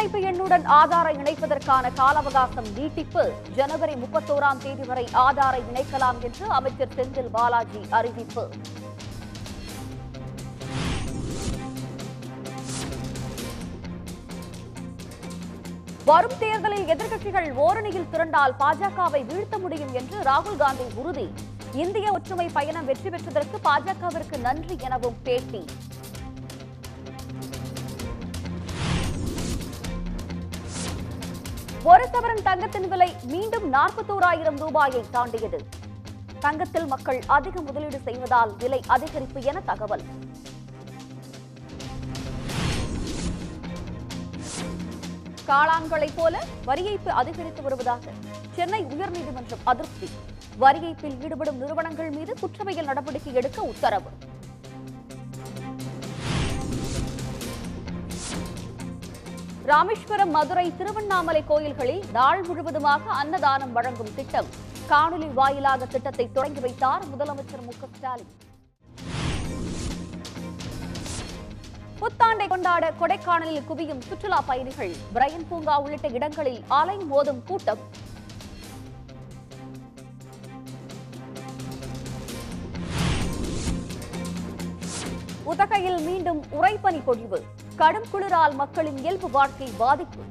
இணைப்பு எண்ணுடன் ஆதாரை இணைப்பதற்கான கால அவகாசம் நீட்டிப்பு ஜனவரி முப்பத்தோராம் தேதி வரை ஆதாரை இணைக்கலாம் என்று அமைச்சர் செந்தில் பாலாஜி அறிவிப்பு வரும் தேர்தலில் எதிர்க்கட்சிகள் ஓரணியில் திரண்டால் பாஜகவை வீழ்த்த முடியும் என்று ராகுல் காந்தி உறுதி இந்திய ஒற்றுமை பயணம் வெற்றி பெற்றதற்கு பாஜகவிற்கு நன்றி எனவும் பேட்டி ஒரு சவரன் தங்கத்தின் விலை மீண்டும் நாற்பத்தோராயிரம் ரூபாயை தாண்டியது தங்கத்தில் மக்கள் அதிக முதலீடு செய்வதால் விலை அதிகரிப்பு என தகவல் காளான்களைப் போல வரி ஏய்ப்பு அதிகரித்து வருவதாக சென்னை உயர்நீதிமன்றம் அதிருப்தி வரி ஏய்ப்பில் ஈடுபடும் நிறுவனங்கள் மீது குற்றவியல் நடவடிக்கை எடுக்க உத்தரவு ராமேஸ்வரம் மதுரை திருவண்ணாமலை கோயில்களில் நாள் முழுவதுமாக அன்னதானம் வழங்கும் திட்டம் காணொலி வாயிலாக திட்டத்தை தொடங்கி வைத்தார் முதலமைச்சர் மு க ஸ்டாலின் புத்தாண்டை கொண்டாட கொடைக்கானலில் குவியும் சுற்றுலா பயணிகள் பிரையன் பூங்கா உள்ளிட்ட இடங்களில் அலை மோதும் கூட்டம் உதகையில் மீண்டும் உறைபனி பொழிவு கடும் குளிரால் மக்களின் இயல்பு வாழ்க்கை பாதிப்பு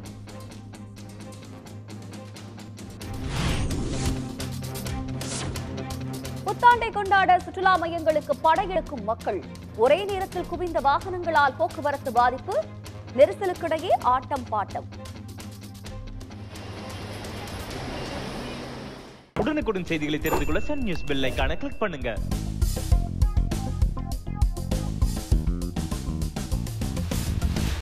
புத்தாண்டை கொண்டாட சுற்றுலா மையங்களுக்கு படையெடுக்கும் மக்கள் ஒரே நேரத்தில் குவிந்த வாகனங்களால் போக்குவரத்து பாதிப்பு நெரிசலுக்கிடையே ஆட்டம் பாட்டம் உடனுக்குடன் செய்திகளை தெரிந்து கொள்ள சன் நியூஸ் பெல் ஐகானை கிளிக் பண்ணுங்க